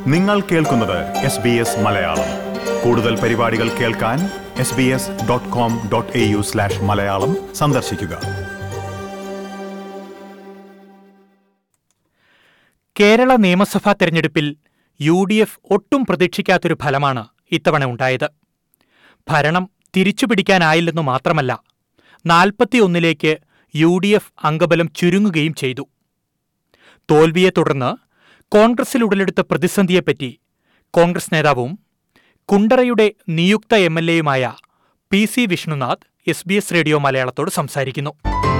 നിങ്ങൾ കേൾക്കുന്നത് S B S Malayalam കൂടുതൽ പരിപാടികൾ കേൾക്കാൻ S B S dot com dot A U slash Malayalam സന്ദർശിക്കുക കേരള നിയമസഭാ തെരഞ്ഞെടുപ്പിൽ യു ഡി എഫ് ഒട്ടും പ്രതീക്ഷിക്കാത്തൊരു ഫലമാണ് ഇത്തവണ ഉണ്ടായത് ഭരണം തിരിച്ചുപിടിക്കാനായില്ലെന്നു മാത്രമല്ല നാൽപ്പത്തിയൊന്നിലേക്ക് യു ഡി എഫ് അംഗബലം ചുരുങ്ങുകയും ചെയ്തു തോൽവിയെ തുടർന്ന് കോൺഗ്രസിൽ ഉടലെടുത്ത പ്രതിസന്ധിയെപ്പറ്റി കോൺഗ്രസ് നേതാവും കുണ്ടറയുടെ നിയുക്ത എം എൽ എയുമായ P C Vishnunath S B S radio മലയാളത്തോട് സംസാരിക്കുന്നു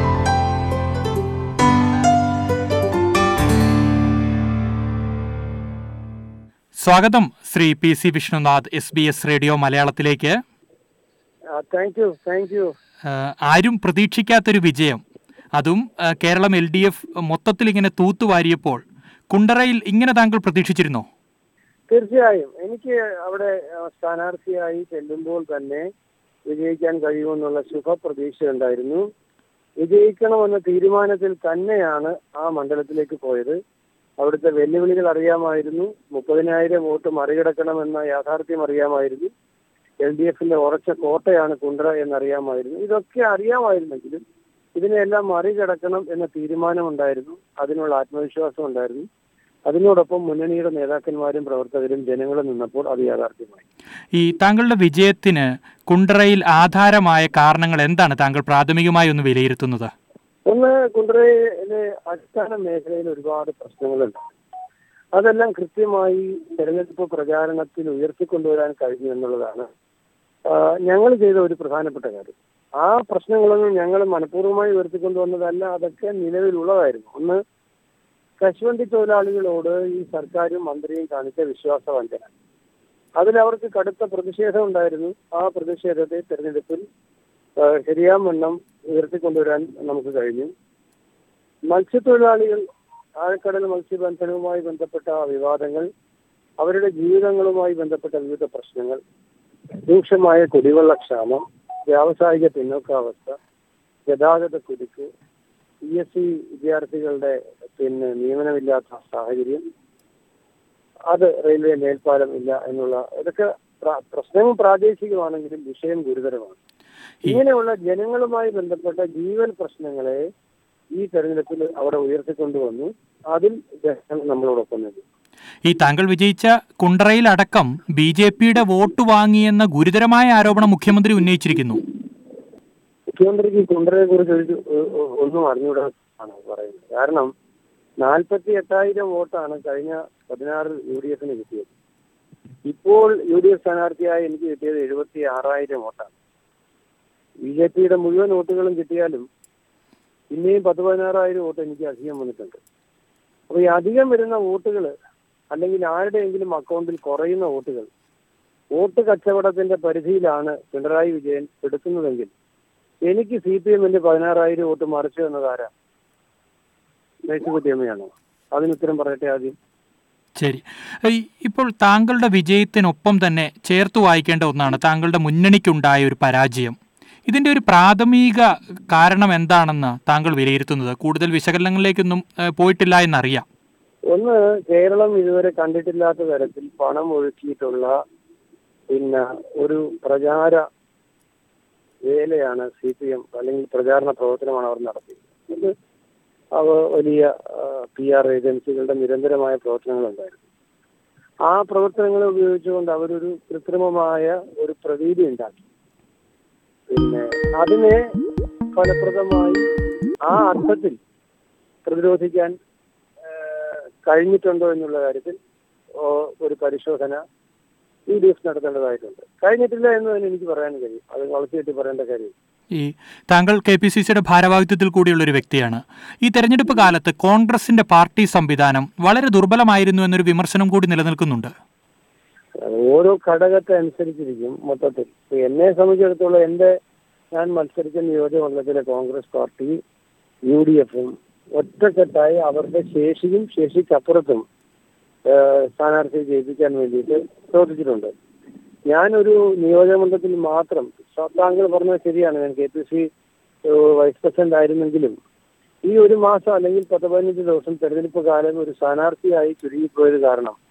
സ്വാഗതം Shri P C Vishnunath S B S radio മലയാളത്തിലേക്ക് താങ്ക് യു താങ്ക് യു ആ, ആരും പ്രതീക്ഷിക്കാത്തൊരു വിജയം അതും ആ, കേരളം എൽ ഡി എഫ് മൊത്തത്തിൽ ഇങ്ങനെ തൂത്തുവാരിയപ്പോൾ കുണ്ടറയിൽ ഇങ്ങനെ താങ്കൾ പ്രതീക്ഷിച്ചിരുന്നോ തീർച്ചയായും എനിക്ക് അവിടെ ആ, സ്ഥാനാർത്ഥിയായി ചെല്ലുമ്പോൾ തന്നെ വിജയിക്കാൻ കഴിയുമെന്നുള്ള ശുഭപ്രതീക്ഷ ഉണ്ടായിരുന്നു വിജയിക്കണമെന്ന തീരുമാനത്തിൽ തന്നെയാണ് ആ മണ്ഡലത്തിലേക്ക് പോയത് അവിടുത്തെ വെല്ലുവിളികൾ അറിയാമായിരുന്നു മുപ്പതിനായിരം വോട്ട് മറികടക്കണമെന്ന യാഥാർത്ഥ്യം അറിയാമായിരുന്നു എൽ ഡി എഫിന്റെ ഉറച്ച കോട്ടയാണ് കുണ്ട്ര എന്നറിയാമായിരുന്നു ഇതൊക്കെ അറിയാമായിരുന്നെങ്കിലും ഇതിനെല്ലാം മറികടക്കണം എന്ന തീരുമാനമുണ്ടായിരുന്നു അതിനുള്ള ആത്മവിശ്വാസം ഉണ്ടായിരുന്നു അതിനോടൊപ്പം മുന്നണിയുടെ നേതാക്കന്മാരും പ്രവർത്തകരും ജനങ്ങളും നിന്നപ്പോൾ അത് യാഥാർത്ഥ്യമായി ഈ താങ്കളുടെ വിജയത്തിന് കുണ്ടറയിൽ ആധാരമായ കാരണങ്ങൾ എന്താണ് താങ്കൾ പ്രാഥമികമായി ഒന്ന് വിലയിരുത്തുന്നത് ഒന്ന് കുണ്ട്രയിലെ അടിസ്ഥാന മേഖലയിൽ ഒരുപാട് പ്രശ്നങ്ങളുണ്ട് അതെല്ലാം കൃത്യമായി തെരഞ്ഞെടുപ്പ് പ്രചാരണത്തിൽ ഉയർത്തിക്കൊണ്ടുവരാൻ കഴിഞ്ഞു എന്നുള്ളതാണ് ഞങ്ങൾ ചെയ്ത ഒരു പ്രധാനപ്പെട്ട കാര്യം ആ പ്രശ്നങ്ങളൊന്നും ഞങ്ങൾ മനഃപൂർവ്വമായി ഉയർത്തിക്കൊണ്ടുവന്നതല്ല അതൊക്കെ നിലവിലുള്ളതായിരുന്നു ഒന്ന് കശുവണ്ടി തൊഴിലാളികളോട് ഈ സർക്കാരും മന്ത്രിയും കാണിച്ച വിശ്വാസവഞ്ചന അതിൽ അവർക്ക് കടുത്ത പ്രതിഷേധം ഉണ്ടായിരുന്നു ആ പ്രതിഷേധത്തെ തെരഞ്ഞെടുപ്പിൽ ആ, ശരിയാവണ്ണം ഉയർത്തിക്കൊണ്ടുവരാൻ നമുക്ക് കഴിഞ്ഞു മത്സ്യത്തൊഴിലാളികൾ ആഴക്കടൽ മത്സ്യബന്ധനവുമായി ബന്ധപ്പെട്ട വിവാദങ്ങൾ അവരുടെ ജീവിതങ്ങളുമായി ബന്ധപ്പെട്ട വിവിധ പ്രശ്നങ്ങൾ രൂക്ഷമായ കുടിവെള്ളക്ഷാമം വ്യാവസായിക പിന്നോക്കാവസ്ഥ ഗതാഗത കുരുക്ക് പി എസ് സി വിദ്യാർത്ഥികളുടെ പിന്നെ നിയമനമില്ലാത്ത സാഹചര്യം അത് റെയിൽവേ മേൽപ്പാലം ഇല്ല എന്നുള്ള ഇതൊക്കെ പ്ര- പ്രശ്നം പ്രാദേശികമാണെങ്കിലും വിഷയം ഗുരുതരമാണ് ഇങ്ങനെയുള്ള ജനങ്ങളുമായി ബന്ധപ്പെട്ട ജീവൻ പ്രശ്നങ്ങളെ ഈ തെരഞ്ഞെടുപ്പിൽ അവിടെ ഉയർത്തിക്കൊണ്ടുവന്നു അതിൽ ജനങ്ങൾ നമ്മളോടൊപ്പം നിന്നു ഈ താങ്കൾ വിജയിച്ച കുണ്ടറയിൽ അടക്കം ബി ജെ പിയുടെ വോട്ട് വാങ്ങിയെന്ന ഗുരുതരമായ ആരോപണം മുഖ്യമന്ത്രി ഉന്നയിച്ചിരിക്കുന്നു മുഖ്യമന്ത്രിക്ക് കുണ്ടറയെ കുറിച്ച് ഒരു ഒ- ഒന്നും അറിഞ്ഞുകൂടാണ് പറയുന്നത് കാരണം നാൽപ്പത്തി എട്ടായിരം വോട്ടാണ് കഴിഞ്ഞ പതിനാറിൽ യു ഡി എഫിന് കിട്ടിയത് ഇപ്പോൾ യു ഡി എഫ് സ്ഥാനാർത്ഥിയായി എനിക്ക് കിട്ടിയത് എഴുപത്തി ആറായിരം വോട്ടാണ് ബി ജെ പിയുടെ മുഴുവൻ വോട്ടുകളും കിട്ടിയാലും പിന്നെയും പത്ത് പതിനാറായിരം വോട്ട് എനിക്ക് അധികം വന്നിട്ടുണ്ട് അപ്പൊ ഈ അധികം വരുന്ന വോട്ടുകൾ അല്ലെങ്കിൽ ആരുടെയെങ്കിലും അക്കൗണ്ടിൽ കുറയുന്ന വോട്ടുകൾ വോട്ട് കച്ചവടത്തിന്റെ പരിധിയിലാണ് പിണറായി വിജയൻ എടുക്കുന്നതെങ്കിൽ എനിക്ക് സി പി എമ്മിന്റെ പതിനാറായിരം വോട്ട് മറിച്ചു എന്നതാരാ മേഴ്സിക്കുട്ടിയമ്മയാണോ അതിന് ഉത്തരം പറയട്ടെ ആദ്യം ശരി ഈ ഇപ്പോൾ താങ്കളുടെ വിജയത്തിനൊപ്പം തന്നെ ചേർത്ത് വായിക്കേണ്ട ഒന്നാണ് താങ്കളുടെ മുന്നണിക്കുണ്ടായ ഒരു പരാജയം ഇതിന്റെ ഒരു പ്രാഥമിക കാരണം എന്താണെന്ന് താങ്കൾ വിലയിരുത്തുന്നത് കൂടുതൽ വിശകലനങ്ങളിലേക്കൊന്നും ഏഹ്, പോയിട്ടില്ല എന്നറിയാം ഒന്ന് കേരളം ഇതുവരെ കണ്ടിട്ടില്ലാത്ത തരത്തിൽ പണം ഒഴുക്കിയിട്ടുള്ള പിന്നെ ഒരു പ്രചാര വേലയാണ് സി പി എം അല്ലെങ്കിൽ പ്രചാരണ പ്രവർത്തനമാണ് അവർ നടത്തിയത് ഇത് അവ വലിയ പി ആർ ഏജൻസികളുടെ നിരന്തരമായ പ്രവർത്തനങ്ങളുണ്ടായിരുന്നു ആ പ്രവർത്തനങ്ങളെ ഉപയോഗിച്ചുകൊണ്ട് അവരൊരു കൃത്രിമമായ ഒരു പ്രതീതി ഉണ്ടാക്കി പിന്നെ അതിനെ ഫലപ്രദമായി ആ അർത്ഥത്തിൽ പ്രതിരോധിക്കാൻ ഏഹ് കഴിഞ്ഞിട്ടുണ്ടോ എന്നുള്ള കാര്യത്തിൽ ഓ, ഒരു പരിശോധന യു ഡി എഫ് നടത്തേണ്ടതായിട്ടുണ്ട് കഴിഞ്ഞിട്ടില്ല എന്ന് തന്നെ എനിക്ക് പറയാൻ കഴിയും അത് വളർത്തിയിട്ട് പറയേണ്ട കാര്യം ഈ താങ്കൾ കെ പി സി സിയുടെ ഭാരവാഹിത്വത്തിൽ കൂടിയുള്ള ഒരു വ്യക്തിയാണ് ഈ തെരഞ്ഞെടുപ്പ് കാലത്ത് കോൺഗ്രസിന്റെ പാർട്ടി സംവിധാനം വളരെ ദുർബലമായിരുന്നു എന്നൊരു വിമർശനം കൂടി നിലനിൽക്കുന്നുണ്ട് അത് ഓരോ ഘടകത്തെ അനുസരിച്ചിരിക്കും മൊത്തത്തിൽ ഇപ്പൊ എന്നെ സംബന്ധിച്ചിടത്തോളം എന്റെ ഞാൻ മത്സരിച്ച നിയോജകമണ്ഡലത്തിലെ കോൺഗ്രസ് പാർട്ടി യു ഡി എഫും ഒറ്റക്കെട്ടായി അവരുടെ ശേഷിയും ശേഷിക്കപ്പുറത്തും ഏഹ്, സ്ഥാനാർത്ഥിയെ ജയിപ്പിക്കാൻ വേണ്ടിയിട്ട് പ്രവർത്തിച്ചിട്ടുണ്ട് ഞാനൊരു നിയോജകമണ്ഡലത്തിൽ മാത്രം സ- താങ്കൾ പറഞ്ഞത് ശരിയാണ് ഞാൻ K P C vice president ആയിരുന്നെങ്കിലും ഈ ഒരു മാസം അല്ലെങ്കിൽ പത്ത് പതിനഞ്ച് ദിവസം തെരഞ്ഞെടുപ്പ് കാലം ഒരു സ്ഥാനാർത്ഥിയായി ചുരുങ്ങിപ്പോയത് കാരണം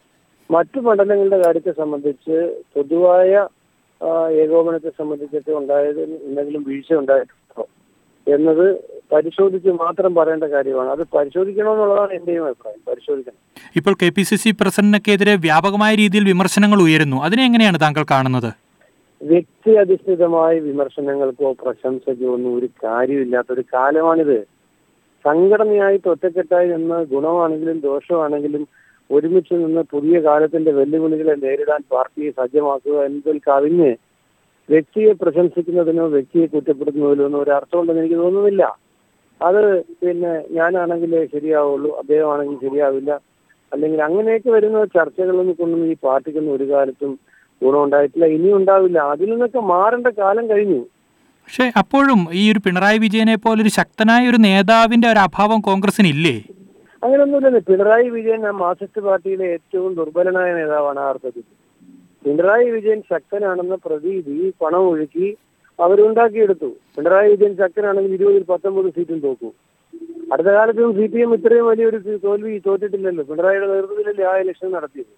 മറ്റു മണ്ഡലങ്ങളുടെ കാര്യത്തെ സംബന്ധിച്ച് പൊതുവായ ആ, ഏകോപനത്തെ സംബന്ധിച്ചൊക്കെ ഉണ്ടായത് എന്തെങ്കിലും വീഴ്ച ഉണ്ടായിട്ടുണ്ടോ എന്നത് പരിശോധിച്ച് മാത്രം പറയേണ്ട കാര്യമാണ് അത് പരിശോധിക്കണമെന്നുള്ളതാണ് എന്റെയും അഭിപ്രായം പരിശോധിക്കണം ഇപ്പോൾ കെ പി സി സി പ്രസിഡന്റിനെതിരെ വ്യാപകമായ രീതിയിൽ വിമർശനങ്ങൾ ഉയരുന്നു അതിനെ എങ്ങനെയാണ് താങ്കൾ കാണുന്നത് വ്യക്തി അധിഷ്ഠിതമായ വിമർശനങ്ങൾക്കോ പ്രശംസയ്ക്കോ ഒന്നും ഒരു കാര്യമില്ലാത്ത ഒരു കാലമാണിത് സംഘടനയായിട്ട് ഒറ്റക്കെട്ടായി നിന്ന് ഗുണമാണെങ്കിലും ദോഷമാണെങ്കിലും ഒരുമിച്ച് നിന്ന് പുതിയ കാലത്തിന്റെ വെല്ലുവിളികളെ നേരിടാൻ പാർട്ടിയെ സജ്ജമാക്കുക എന്നതിൽ കവിഞ്ഞ് വ്യക്തിയെ പ്രശംസിക്കുന്നതിനോ വ്യക്തിയെ കുറ്റപ്പെടുത്തുന്നതിനോ ഒന്നും ഒരു അർത്ഥമുണ്ടെന്ന് എനിക്ക് തോന്നുന്നില്ല അത് പിന്നെ ഞാനാണെങ്കിൽ ശരിയാവുള്ളൂ അദ്ദേഹമാണെങ്കിൽ ശരിയാവില്ല അല്ലെങ്കിൽ അങ്ങനെയൊക്കെ വരുന്ന ചർച്ചകളൊന്നും കൊണ്ടൊന്നും ഈ പാർട്ടിക്കൊന്നും ഒരു കാലത്തും ഗുണമുണ്ടായിട്ടില്ല ഇനിയും ഉണ്ടാവില്ല അതിൽ നിന്നൊക്കെ മാറേണ്ട കാലം കഴിഞ്ഞു പക്ഷേ അപ്പോഴും ഈ ഒരു പിണറായി വിജയനെ പോലൊരു ശക്തനായ ഒരു നേതാവിന്റെ ഒരു അഭാവം കോൺഗ്രസിന് ഇല്ലേ അങ്ങനെയൊന്നുമില്ലെന്ന് പിണറായി വിജയൻ ആ മാർക്സിസ്റ്റ് പാർട്ടിയിലെ ഏറ്റവും ദുർബലനായ നേതാവാണ് ആ അർത്ഥത്തിൽ പിണറായി വിജയൻ ശക്തനാണെന്ന പ്രതീതി പണം ഒഴുക്കി അവരുണ്ടാക്കിയെടുത്തു പിണറായി വിജയൻ ശക്തനാണെങ്കിൽ ഇരുപതിൽ പത്തൊമ്പത് സീറ്റും തോക്കും അടുത്ത കാലത്തും സി പി എം ഇത്രയും വലിയൊരു തോൽവി തോറ്റിട്ടില്ലല്ലോ പിണറായിയുടെ നേതൃത്വത്തിലല്ലേ ആ ഇലക്ഷൻ നടത്തിയത്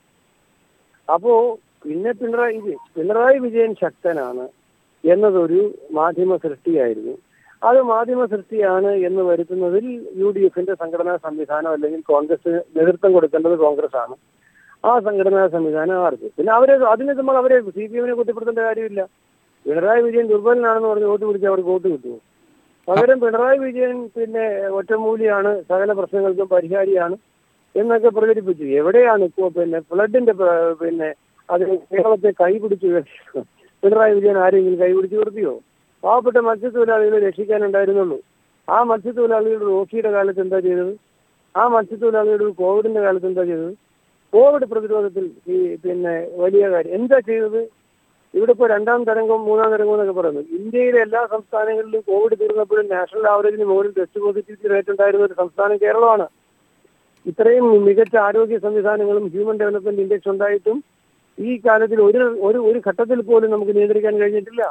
അപ്പോ പിന്നെ പിണറായി വിജയൻ പിണറായി വിജയൻ ശക്തനാണ് എന്നതൊരു മാധ്യമ സൃഷ്ടിയായിരുന്നു അത് മാധ്യമ സൃഷ്ടിയാണ് എന്ന് വരുത്തുന്നതിൽ യു ഡി എഫിന്റെ സംഘടനാ സംവിധാനം അല്ലെങ്കിൽ കോൺഗ്രസ് നേതൃത്വം കൊടുക്കേണ്ടത് കോൺഗ്രസ് ആണ് ആ സംഘടനാ സംവിധാനം ആർക്ക് പിന്നെ അവരെ അതിന് നമ്മൾ അവരെ സി പി എമ്മിനെ കുറ്റപ്പെടുത്തേണ്ട കാര്യമില്ല പിണറായി വിജയൻ ദുർബലനാണെന്ന് പറഞ്ഞ് വോട്ട് പിടിച്ച് അവർക്ക് വോട്ട് കിട്ടുമോ പകരം പിണറായി വിജയൻ പിന്നെ ഒറ്റമൂലിയാണ് സകല പ്രശ്നങ്ങൾക്കും പരിഹാരിയാണ് എന്നൊക്കെ പ്രചരിപ്പിച്ചു എവിടെയാണ് ഇപ്പോ പിന്നെ ഫ്ലഡിന്റെ പ്ര- പിന്നെ അതിന് കേരളത്തെ കൈപിടിച്ചു ഉയർത്തിയത്? പിണറായി വിജയൻ ആരെങ്കിലും കൈപിടിച്ച് ഉയർത്തിയോ പാവപ്പെട്ട മത്സ്യത്തൊഴിലാളികളെ രക്ഷിക്കാനുണ്ടായിരുന്നുള്ളൂ ആ മത്സ്യത്തൊഴിലാളികളുടെ റോക്കിയുടെ കാലത്ത് എന്താ ചെയ്തത് ആ മത്സ്യത്തൊഴിലാളികളുടെ കോവിഡിന്റെ കാലത്ത് എന്താ ചെയ്തത് കോവിഡ് പ്രതിരോധത്തിൽ ഈ പിന്നെ വലിയ കാര്യം എന്താ ചെയ്തത് ഇവിടെ ഇപ്പോൾ രണ്ടാം തരംഗം മൂന്നാം തരംഗം എന്നൊക്കെ പറയുന്നു ഇന്ത്യയിലെ എല്ലാ സംസ്ഥാനങ്ങളിലും കോവിഡ് തീർന്നപ്പോഴും നാഷണൽ ആവറേജിന് മുകളിൽ ടെസ്റ്റ് പോസിറ്റിവിറ്റി റേറ്റ് ഉണ്ടായിരുന്ന ഒരു സംസ്ഥാനം കേരളമാണ് ഇത്രയും മികച്ച ആരോഗ്യ സംവിധാനങ്ങളും ഹ്യൂമൻ ഡെവലപ്മെന്റ് ഇൻഡെക്സ് ഉണ്ടായിട്ടും ഈ കാലത്തിൽ ഒരു ഒരു ഒരു ഘട്ടത്തിൽ പോലും നമുക്ക് നിയന്ത്രിക്കാൻ കഴിഞ്ഞിട്ടില്ല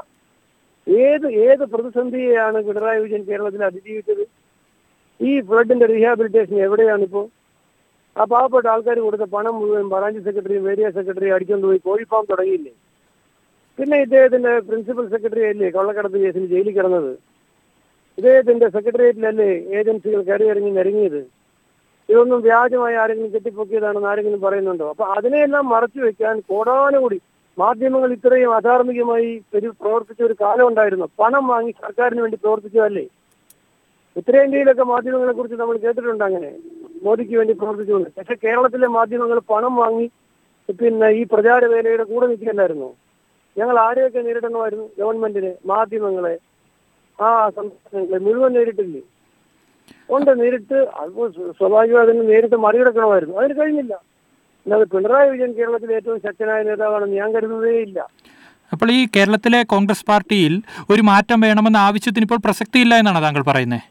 ഏത് ഏത് പ്രതിസന്ധിയെയാണ് പിണറായി വിജയൻ കേരളത്തിൽ അതിജീവിച്ചത് ഈ ഫ്ലഡിന്റെ റീഹാബിലിറ്റേഷൻ എവിടെയാണിപ്പോ ആ പാവപ്പെട്ട ആൾക്കാർ കൊടുത്ത പണം മുഴുവൻ ബ്രാഞ്ച് സെക്രട്ടറിയും ഏരിയ സെക്രട്ടറിയും അടിച്ചുകൊണ്ട് പോയി കോഴിഫാം തുടങ്ങിയില്ലേ പിന്നെ ഇദ്ദേഹത്തിന്റെ പ്രിൻസിപ്പൽ സെക്രട്ടറി അല്ലേ കള്ളക്കടത്ത് കേസിന് ജയിലിൽ കിടന്നത് ഇദ്ദേഹത്തിന്റെ സെക്രട്ടേറിയറ്റിലല്ലേ ഏജൻസികൾ കയറി ഇറങ്ങി നിരങ്ങിയത് ഇതൊന്നും വ്യാജമായി ആരെങ്കിലും കെട്ടിപ്പൊക്കിയതാണെന്ന് ആരെങ്കിലും പറയുന്നുണ്ടോ അപ്പൊ അതിനെയെല്ലാം മറച്ചു വെക്കാൻ കോടാനുകൂടി മാധ്യമങ്ങൾ ഇത്രയും അധാർമികമായി ഒരു പ്രവർത്തിച്ച ഒരു കാലം ഉണ്ടായിരുന്നു പണം വാങ്ങി സർക്കാരിന് വേണ്ടി പ്രവർത്തിച്ചതല്ലേ ഉത്തരേന്ത്യയിലൊക്കെ മാധ്യമങ്ങളെ കുറിച്ച് നമ്മൾ കേട്ടിട്ടുണ്ട് അങ്ങനെ മോദിക്ക് വേണ്ടി പ്രവർത്തിച്ചുകൊണ്ട് പക്ഷെ കേരളത്തിലെ മാധ്യമങ്ങൾ പണം വാങ്ങി പിന്നെ ഈ പ്രചാരവേലയുടെ കൂടെ നിൽക്കില്ലായിരുന്നു ഞങ്ങൾ ആരെയൊക്കെ നേരിടണമായിരുന്നു ഗവൺമെന്റിനെ മാധ്യമങ്ങളെ ആ സംസ്ഥാനങ്ങളെ മുഴുവൻ നേരിട്ടില്ലേ ഉണ്ട് നേരിട്ട് അത് സ്വാഭാവികമായി അതിന് നേരിട്ട് മറികടക്കണമായിരുന്നു അതിന് കഴിഞ്ഞില്ല എന്നാൽ പിണറായി വിജയൻ കേരളത്തിലെ ഏറ്റവും ശക്തനായ നേതാവാണെന്ന് ഞാൻ കരുതുന്നതേ ഇല്ല അപ്പോൾ ഈ കേരളത്തിലെ കോൺഗ്രസ് പാർട്ടിയിൽ ഒരു മാറ്റം വേണമെന്ന ആവശ്യത്തിന് ഇപ്പോൾ പ്രസക്തിയില്ല എന്നാണ് താങ്കൾ പറയുന്നത്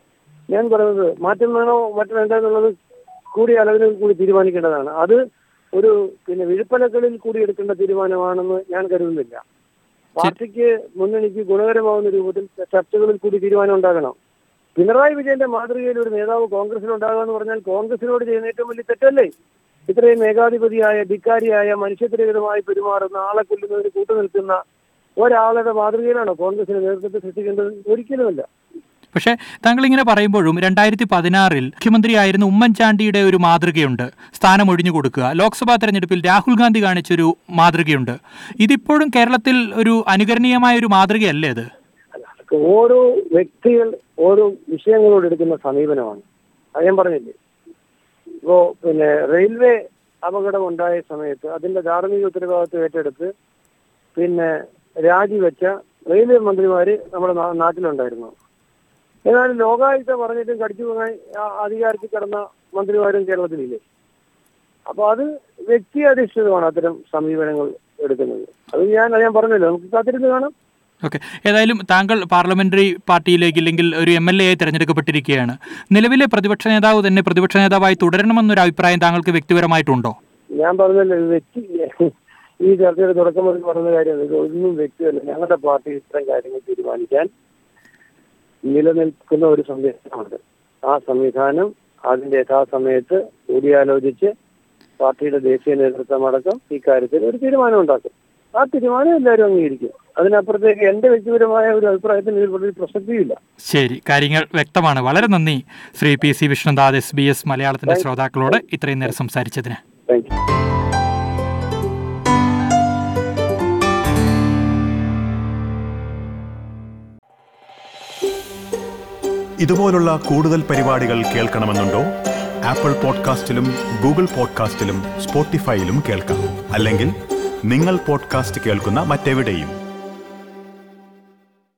ഞാൻ പറയുന്നത് മാറ്റം വേണോ മറ്റു വേണ്ട എന്നുള്ളത് കൂടിയ അളവിൽ കൂടി തീരുമാനിക്കേണ്ടതാണ് അത് ഒരു പിന്നെ വിഴുപ്പലക്കളിൽ കൂടി എടുക്കേണ്ട തീരുമാനമാണെന്ന് ഞാൻ കരുതുന്നില്ല പാർട്ടിക്ക് മുന്നണിക്ക് ഗുണകരമാവുന്ന രൂപത്തിൽ ചർച്ചകളിൽ കൂടി തീരുമാനം ഉണ്ടാകണം പിണറായി വിജയന്റെ മാതൃകയിൽ ഒരു നേതാവ് കോൺഗ്രസിൽ ഉണ്ടാകുക എന്ന് പറഞ്ഞാൽ കോൺഗ്രസിനോട് ചെയ്യുന്ന ഏറ്റവും വലിയ തെറ്റല്ലേ ഇത്രയും ഏകാധിപതിയായ ധിക്കാരിയായ മനുഷ്യത്വരഹിതമായി പെരുമാറുന്ന ആളെ കൊല്ലുന്നതിന് കൂട്ടുനിൽക്കുന്ന ഒരാളുടെ മാതൃകയിലാണോ കോൺഗ്രസിന് നേതൃത്വത്തെ സൃഷ്ടിക്കേണ്ടത് ഒരിക്കലുമല്ല പക്ഷേ താങ്കൾ ഇങ്ങനെ പറയുമ്പോഴും രണ്ടായിരത്തി പതിനാറിൽ മുഖ്യമന്ത്രിയായിരുന്ന ഉമ്മൻചാണ്ടിയുടെ ഒരു മാതൃകയുണ്ട് സ്ഥാനം ഒഴിഞ്ഞു കൊടുക്കുക ലോക്സഭാ തെരഞ്ഞെടുപ്പിൽ രാഹുൽ ഗാന്ധി കാണിച്ചൊരു മാതൃകയുണ്ട് ഇതിപ്പോഴും കേരളത്തിൽ ഒരു അനുകരണീയമായ ഒരു മാതൃകയല്ലേ അത് അല്ല, അതൊക്കെ ഓരോ വ്യക്തികൾ ഓരോ വിഷയങ്ങളോട് എടുക്കുന്ന സമീപനമാണ് അത് ഞാൻ പറഞ്ഞില്ലേ ഇപ്പോ പിന്നെ റെയിൽവേ അപകടം ഉണ്ടായ സമയത്ത് അതിന്റെ ധാർമ്മിക ഉത്തരവാദിത്വം ഏറ്റെടുത്ത് പിന്നെ രാജിവെച്ച റെയിൽവേ മന്ത്രിമാര് നമ്മുടെ നാ- നാട്ടിലുണ്ടായിരുന്നു എന്നാൽ ലോകായുക്ത പറഞ്ഞിട്ടും കടിച്ചു പോകാൻ ആ അധികാരത്തിൽ കിടന്ന മന്ത്രിമാരും കേരളത്തിലില്ലേ അപ്പൊ അത് വ്യക്തി അധിഷ്ഠിതമാണ് അത്തരം സമീപനങ്ങൾ എടുക്കുന്നത് അത് ഞാൻ അത് ഞാൻ പറഞ്ഞല്ലോ നമുക്ക് കാത്തിരുന്ന് കാണാം ഓക്കെ ഏതായാലും താങ്കൾ പാർലമെന്ററി പാർട്ടിയിലേക്ക് ഇല്ലെങ്കിൽ ഒരു എം എൽ എ ആയി തിരഞ്ഞെടുക്കപ്പെട്ടിരിക്കുകയാണ് നിലവിലെ പ്രതിപക്ഷ നേതാവ് തന്നെ പ്രതിപക്ഷ നേതാവായി തുടരണമെന്നൊരു അഭിപ്രായം താങ്കൾക്ക് വ്യക്തിപരമായിട്ടുണ്ടോ ഞാൻ പറഞ്ഞല്ലോ ഇത് വ്യക്തി ഈ ചർച്ചയുടെ തുടക്കം മുതൽ പറഞ്ഞ കാര്യം ഇത് ഒന്നും വ്യക്തിയല്ല ഞങ്ങളുടെ പാർട്ടി ഇത്തരം കാര്യങ്ങൾ തീരുമാനിക്കാൻ നിലനിൽക്കുന്ന ഒരു സംവിധാനമുണ്ട് ആ സംവിധാനം അതിന്റെ യഥാസമയത്ത് കൂടിയാലോചിച്ച് പാർട്ടിയുടെ ദേശീയ നേതൃത്വം അടക്കം ഇക്കാര്യത്തിൽ ഒരു തീരുമാനം ഉണ്ടാക്കും ആ തീരുമാനം എല്ലാവരും അംഗീകരിക്കും അതിനപ്പുറത്തേക്ക് എന്റെ വ്യക്തിപരമായ ഒരു അഭിപ്രായത്തിന് ഇതിൽ ഒരു പ്രസക്തിയില്ല ശരി കാര്യങ്ങൾ വ്യക്തമാണ് വളരെ നന്ദി Shri P C Vishnudas S B S മലയാളത്തിന്റെ ശ്രോതാക്കളോട് ഇത്രയും നേരം സംസാരിച്ചതിന് താങ്ക് യു ഇതുപോലുള്ള കൂടുതൽ പരിപാടികൾ കേൾക്കണമെന്നുണ്ടോ ആപ്പിൾ പോഡ്കാസ്റ്റിലും ഗൂഗിൾ പോഡ്കാസ്റ്റിലും സ്പോട്ടിഫൈയിലും കേൾക്കാം അല്ലെങ്കിൽ നിങ്ങൾ പോഡ്കാസ്റ്റ് കേൾക്കുന്ന മറ്റെവിടെയും